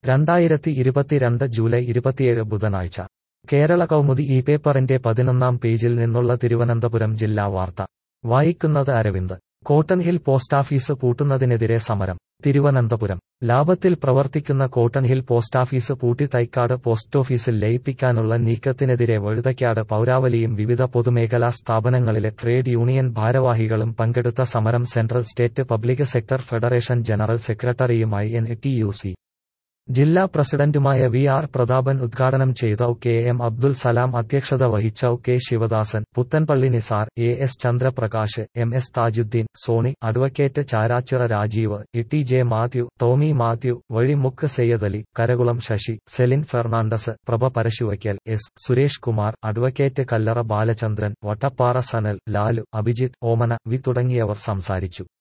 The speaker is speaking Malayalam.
രണ്ടായിരത്തി ഇരുപത്തിരണ്ട് ജൂലൈ ഇരുപത്തിയേഴ് ബുധനാഴ്ച കേരള കൗമുദി ഈ പേപ്പറിന്റെ പതിനൊന്നാം പേജിൽ നിന്നുള്ള തിരുവനന്തപുരം ജില്ലാ വാർത്ത വായിക്കുന്നത് അരവിന്ദ് കോട്ടൺ ഹിൽ പോസ്റ്റാഫീസ് പൂട്ടുന്നതിനെതിരെ സമരം തിരുവനന്തപുരം ലാഭത്തിൽ പ്രവർത്തിക്കുന്ന കോട്ടൺ ഹിൽ പോസ്റ്റാഫീസ് പൂട്ടി തൈക്കാട് പോസ്റ്റോഫീസിൽ ലയിപ്പിക്കാനുള്ള നീക്കത്തിനെതിരെ വഴുതയ്ക്കാട് പൗരാവലിയും വിവിധ പൊതുമേഖലാ സ്ഥാപനങ്ങളിലെ ട്രേഡ് യൂണിയൻ ഭാരവാഹികളും പങ്കെടുത്ത സമരം central state public sector federation general സെക്രട്ടറിയുമായി എൻ ടി യു സി ജില്ലാ പ്രസിഡന്റുമായ വി ആർ പ്രതാപൻ ഉദ്ഘാടനം ചെയ്ത കെ എം അബ്ദുൽ സലാം അധ്യക്ഷത വഹിച്ച K Sivadasan Puthanpally Nisar A S Chandraprakash M S Thajudheen Sony advocate Charachira Rajeev E T J Mathew Tommy Mathew Vazhimukku Seyyedali Karakulam Sasi Celine Fernandez Prabha Parasuvaikkal S Suresh Kumar advocate Kallara Balachandran Vattappara Sanal Lalu Abhijith Omana V തുടങ്ങിയവർ സംസാരിച്ചു